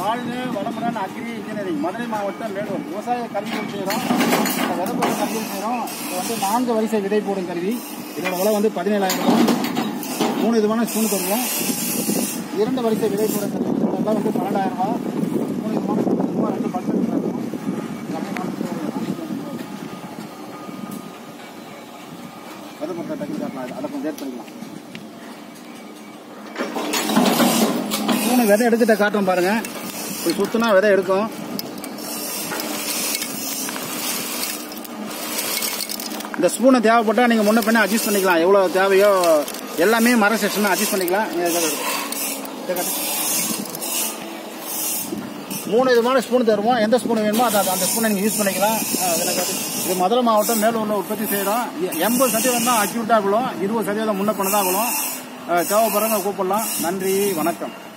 வாழ்க வளமுடன் agri engineering Madurai மாவட்டம் மேலூர் விவசாய கருவிகள் செய்கிறோம் விதப்பொருள் கருவிகள் செய்கிறோம் இது வந்து நான்கு வரிசை விதை போடும் கருவி இதோட விலை வந்து பதினேழாயிரம் ரூபாய் மூணு விதமான ஸ்பூன் தருவோம் இரண்டு வரிசை விதை போடும் கருவி இதோட விலை வந்து பன்னெண்டாயிரம் ரூபாய் மூணு விதமான ஸ்பூன் தருவோம் ரெண்டு பட்டன் தருவோம் விதப்பொருள் டக்கு காட்டலாம் அதை கொஞ்சம் ஏட் பண்ணிக்கலாம் மூணு விதை எடுத்துட்ட காட்டும் பாருங்க இப்படி சுத்தினா விதை எடுக்கும் இந்த ஸ்பூனை தேவைப்பட்டா நீங்க முன்ன பின்ன அட்ஜஸ்ட் பண்ணிக்கலாம் எவ்வளவு தேவையோ எல்லாமே மர செக்ஷன் அட்ஜஸ்ட் பண்ணிக்கலாம் நீங்க இதை எடுங்க. இதை காட்டு. மூணு விதமான ஸ்பூன் தருவோம் எந்த ஸ்பூன் வேணுமோ அதை அந்த ஸ்பூனை நீங்கள் யூஸ் பண்ணிக்கலாம் ஆ, இதில் காட்டு. இது மதுரை மாவட்டம் மேலூரில் உற்பத்தி செய்கிறோம் எண்பது சதவீதம் தான் அக்யூட்டாக ஆகணும் இருபது சதவீதம் முன்ன பண்ண தான் ஆகணும் தேவைப்படுறவங்க கூப்பிடலாம் நன்றி வணக்கம்